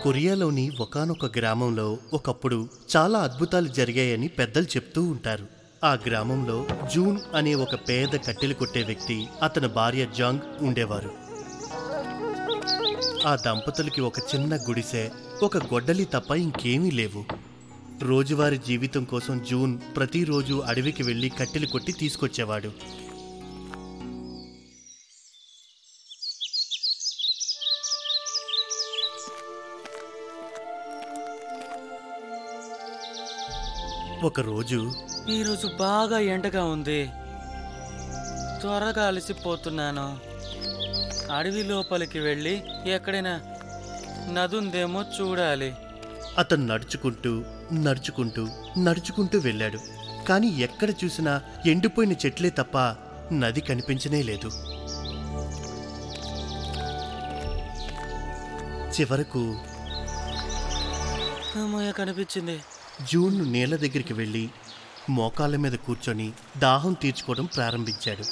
కొరియాలోని ఒకానొక గ్రామంలో ఒకప్పుడు చాలా అద్భుతాలు జరిగాయని పెద్దలు చెప్తూ ఉంటారు ఆ గ్రామంలో జూన్ అనే ఒక పేద కట్టెలు కొట్టే వ్యక్తి అతని భార్య జాంగ్ ఉండేవారు ఆ దంపతులకి ఒక చిన్న గుడిసె ఒక గొడ్డలి తప్ప ఇంకేమీ లేవు రోజువారీ జీవితం కోసం జూన్ ప్రతిరోజు అడవికి వెళ్లి కట్టెలు కొట్టి తీసుకొచ్చేవాడు ఒకరోజు ఈరోజు బాగా ఎండగా ఉంది త్వరగా అలసిపోతున్నాను అడవి లోపలికి వెళ్ళి ఎక్కడైనా నదుందేమో చూడాలి అతను నడుచుకుంటూ నడుచుకుంటూ నడుచుకుంటూ వెళ్ళాడు కానీ ఎక్కడ చూసినా ఎండిపోయిన చెట్లే తప్ప నది కనిపించనే లేదు చివరకు అమ్మయ్య కనిపించింది జూన్ నేల దగ్గరికి వెళ్ళి మోకాళ్ళ మీద కూర్చొని దాహం తీర్చుకోవడం ప్రారంభించాడు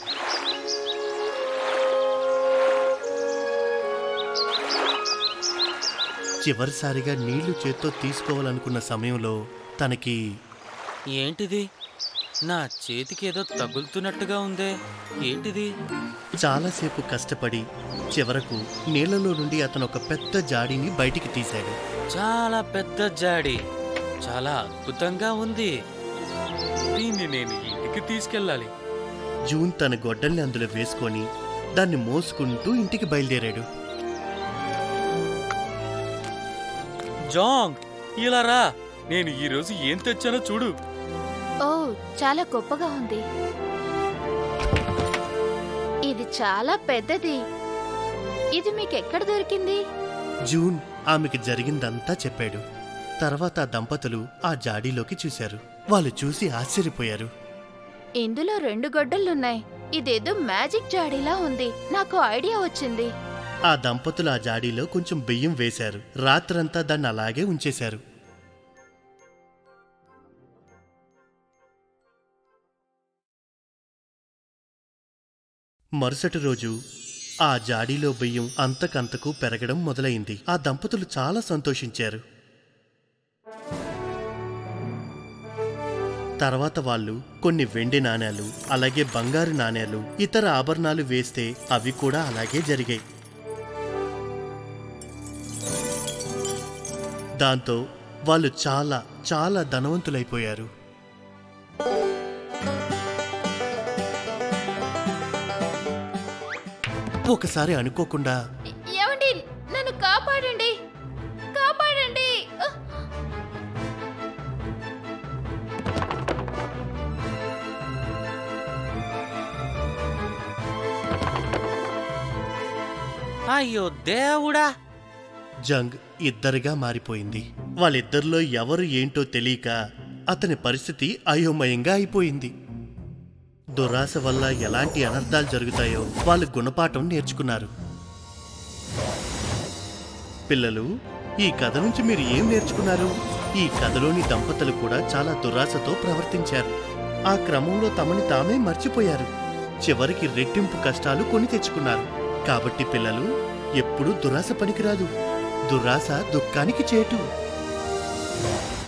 చివరిసారిగా నీళ్లు చేత్తో తీసుకోవాలనుకున్న సమయంలో తనకి ఏంటిది నా చేతికి ఏదో తగులుతున్నట్టుగా ఉందే ఏంటిది చాలాసేపు కష్టపడి చివరకు నీళ్లలో నుండి అతను ఒక పెద్ద జాడీని బయటికి తీశాడు చాలా పెద్ద జాడి చాలా అద్భుతంగా ఉంది దీన్ని నేను ఇంటికి తీసుకెళ్ళాలి జూన్ తన గొడ్డల్ని అందులో వేసుకొని దాన్ని మోసుకుంటూ ఇంటికి బయలుదేరాడు జాంగ్ ఇలా రా నేను ఈరోజు ఏం తెచ్చానో చూడు ఓ చాలా గొప్పగా ఉంది ఇది చాలా పెద్దది ఇది మీకు ఎక్కడ దొరికింది జూన్ ఆమెకి జరిగిందంతా చెప్పాడు తర్వాత ఆ దంపతులు ఆ జాడీలోకి చూశారు వాళ్ళు చూసి ఆశ్చర్యపోయారు ఇందులో రెండు గొడ్డలున్నాయి ఇదేదో మ్యాజిక్ జాడీలా ఉంది నాకు ఐడియా వచ్చింది ఆ దంపతులు ఆ జాడీలో కొంచెం బియ్యం వేశారు రాత్రంతా దాన్ని అలాగే ఉంచేశారు మరుసటి రోజు ఆ జాడీలో బియ్యం అంతకంతకు పెరగడం మొదలైంది ఆ దంపతులు చాలా సంతోషించారు తర్వాత వాళ్ళు కొన్ని వెండి నాణేలు అలాగే బంగారు నాణేలు ఇతర ఆభరణాలు వేస్తే అవి కూడా అలాగే జరిగాయి దాంతో వాళ్ళు చాలా చాలా ధనవంతులైపోయారు ఒకసారి అనుకోకుండా ఏమండి నన్ను కాపాడండి కాపాడండి ఉహ్! అయ్యో దేవుడా జంగ్ ఇద్దరిగా మారిపోయింది వాళ్ళిద్దరిలో ఎవరు ఏంటో తెలియక అతని పరిస్థితి అయోమయంగా అయిపోయింది దురాశ వల్ల ఎలాంటి అనర్థాలు జరుగుతాయో వాళ్ళు గుణపాఠం నేర్చుకున్నారు పిల్లలు ఈ కథ నుంచి మీరు ఏం నేర్చుకున్నారు ఈ కథలోని దంపతులు కూడా చాలా దురాశతో ప్రవర్తించారు ఆ క్రమంలో తమని తామే మర్చిపోయారు చివరికి రెట్టింపు కష్టాలు కొని తెచ్చుకున్నారు కాబట్టి పిల్లలు ఎప్పుడూ దురాశ పనికిరాదు దురాశ దుఃఖానికి చేటు